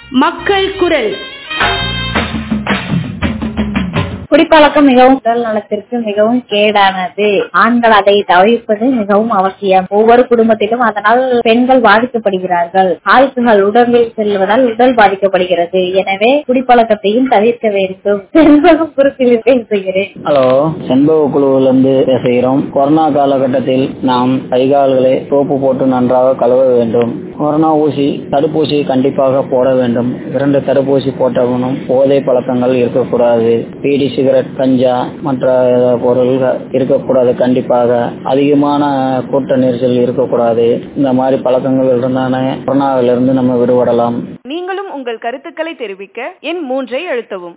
மக்கள் குரல் குடிப்பழக்கம் மிகவும் உடல் நலத்திற்கு மிகவும் கேடானது ஆண்கள் அதை தவிர்ப்பது மிகவும் அவசியம் ஒவ்வொரு குடும்பத்திலும் அதனால் பெண்கள் பாதிக்கப்படுகிறார்கள் ஆல்கஹால் உடம்பில் செல்வதால் உடல் பாதிக்கப்படுகிறது எனவே குடிப்பழக்கத்தையும் தவிர்க்க வேண்டும் செண்பகம் குறுக்கில் பேசுகிறேன் ஹலோ செண்பக குழுவில இருந்து பேசுகிறோம் கொரோனா காலகட்டத்தில் நாம் கைகால்களை சோப்பு போட்டு நன்றாக கழுவ வேண்டும் கொரோனா ஊசி தடுப்பூசி கண்டிப்பாக போட வேண்டும் இரண்டு தடுப்பூசி போட்டவனும் போதை பழக்கங்கள் இருக்கக்கூடாது பீடி சிகரெட் கஞ்சா மற்ற பொருள்கள் இருக்கக்கூடாது கண்டிப்பாக அதிகமான கூட்ட நெரிசல் இருக்கக்கூடாது இந்த மாதிரி பழக்கங்கள் இருந்தானே கொரோனாவிலிருந்து நம்ம விடுபடலாம் நீங்களும் உங்கள் கருத்துக்களை தெரிவிக்க எண் மூன்றை அழுத்தவும்